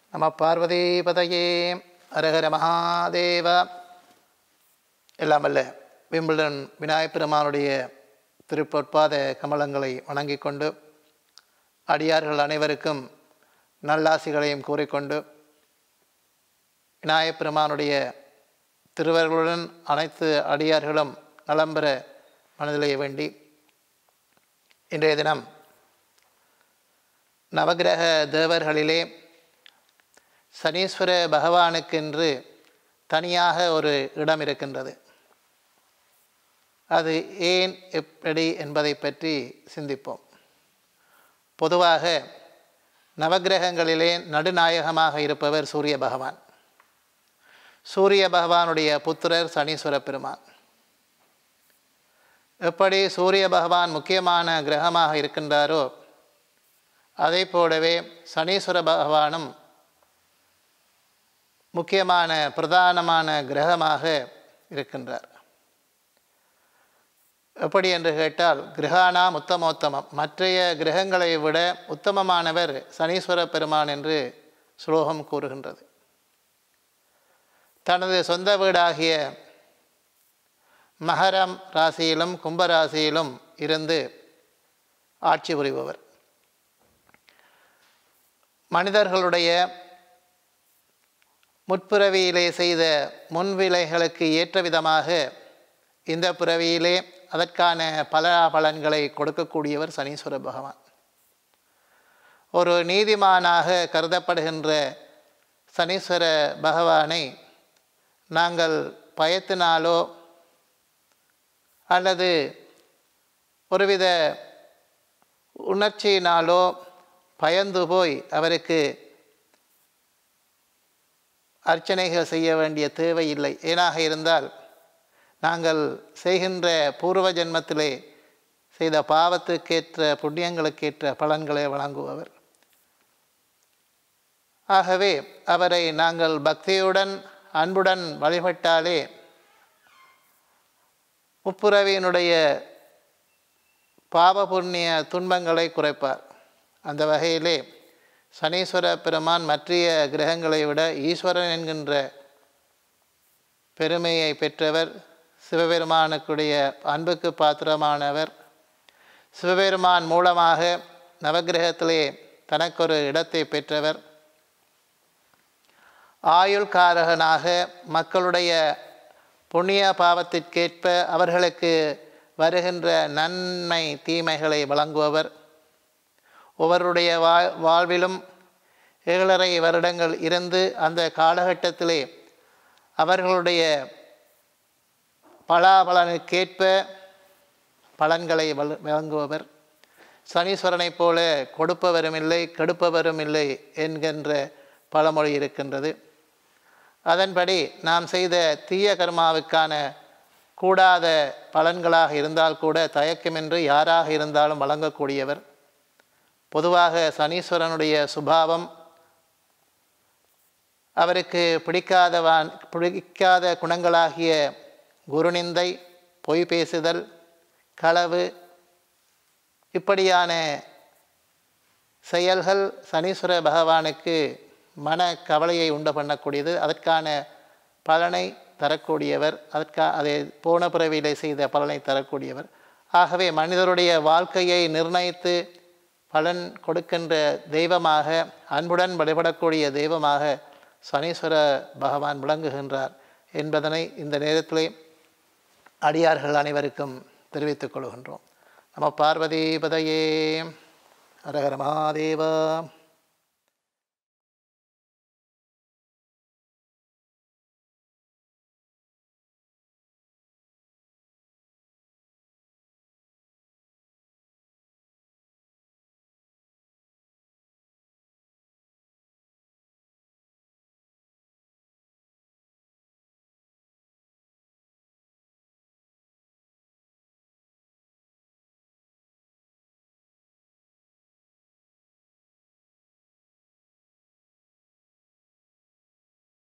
நம பார்வதிபதையே அரஹர மகாதேவ எல்லாம் அல்ல விம்பிள்டன் விநாயகப் பெருமானுடைய திருப்பொற்பாத கமலங்களை வணங்கிக் கொண்டு அடியார்கள் அனைவருக்கும் நல்லாசிகளையும் கூறிக்கொண்டு விநாயகப் பெருமானுடைய திருவர்களுடன் அனைத்து அடியார்களும் நலம் பெற மனதிலே வேண்டி இன்றைய தினம் நவகிரக தேவர்களிலே சனீஸ்வர பகவானுக்கென்று தனியாக ஒரு இடம் இருக்கின்றது அது ஏன் எப்படி என்பதை பற்றி சிந்திப்போம் பொதுவாக நவகிரகங்களிலே நடுநாயகமாக இருப்பவர் சூரிய பகவான் சூரிய பகவானுடைய புத்திரர் சனீஸ்வர பெருமான் எப்படி சூரிய பகவான் முக்கியமான கிரகமாக இருக்கின்றாரோ அதை போலவே சனீஸ்வர பகவானும் முக்கியமான பிரதானமான கிரகமாக இருக்கின்றார் எப்படி என்று கேட்டால் கிரகானாம் உத்தமோத்தமம் மற்றைய கிரகங்களை விட உத்தமமானவர் சனீஸ்வர பெருமான் என்று ஸ்லோகம் கூறுகின்றது தனது சொந்த வீடாகிய மகரம் ராசியிலும் கும்பராசியிலும் இருந்து ஆட்சி புரிபவர் மனிதர்களுடைய முற்பிறவியிலே செய்த முன்விலைகளுக்கு ஏற்ற விதமாக இந்த பிறவியிலே அதற்கான பலனாபலன்களை கொடுக்கக்கூடியவர் சனீஸ்வர பகவான் ஒரு நீதிமானாக கருதப்படுகின்ற சனீஸ்வர பகவானை நாங்கள் பயத்தினாலோ அல்லது ஒருவித உணர்ச்சியினாலோ பயந்து போய் அவருக்கு அர்ச்சனைகள் செய்ய வேண்டிய தேவை இல்லை ஏனாக இருந்தால் நாங்கள் செய்கின்ற பூர்வ ஜென்மத்திலே செய்த பாவத்துக்கேற்ற புண்ணியங்களுக்கேற்ற பலன்களை வழங்குபவர் ஆகவே அவரை நாங்கள் பக்தியுடன் அன்புடன் வழிபட்டாலே முப்புரவியினுடைய பாவ புண்ணிய துன்பங்களை குறைப்பார் அந்த வகையிலே சனீஸ்வர பெருமான் மற்றைய கிரகங்களை விட ஈஸ்வரன் என்கின்ற பெருமையை பெற்றவர் சிவபெருமானுக்குடைய அன்புக்கு பாத்திரமானவர் சிவபெருமான் மூலமாக நவகிரகத்திலே தனக்கொரு இடத்தை பெற்றவர் ஆயுள்காரகனாக மக்களுடைய புண்ணிய பாவத்திற்கேற்ப அவர்களுக்கு வருகின்ற நன்மை தீமைகளை வழங்குபவர் ஒவ்வொருடைய வா வாழ்விலும் ஏழரை வருடங்கள் இருந்து அந்த காலகட்டத்திலே அவர்களுடைய பலாபலனுக்கேற்ப பலன்களை வழ வழங்குபவர் சனீஸ்வரனைப் போல கொடுப்பவரும் இல்லை கெடுப்பவரும் இல்லை என்கின்ற பழமொழி இருக்கின்றது அதன்படி நாம் செய்த தீய கர்மாவுக்கான கூடாத பலன்களாக இருந்தால் கூட தயக்கமின்றி யாராக இருந்தாலும் வழங்கக்கூடியவர் பொதுவாக சனீஸ்வரனுடைய சுபாவம் அவருக்கு பிடிக்காதவான் பிடிக்காத குணங்களாகிய குருநிந்தை பொய் பேசுதல் களவு இப்படியான செயல்கள் சனீஸ்வர பகவானுக்கு மன கவலையை உண்டு பண்ணக்கூடியது அதற்கான பலனை தரக்கூடியவர் அதற்கா அதை போன பிறவியிலே செய்த பலனை தரக்கூடியவர் ஆகவே மனிதருடைய வாழ்க்கையை நிர்ணயித்து பலன் கொடுக்கின்ற தெய்வமாக அன்புடன் வழிபடக்கூடிய தெய்வமாக சனீஸ்வர பகவான் விளங்குகின்றார் என்பதனை இந்த நேரத்திலே அடியார்கள் அனைவருக்கும் தெரிவித்துக் கொள்கின்றோம் நம பார்வதி பதையே ஹரஹர மகாதேவா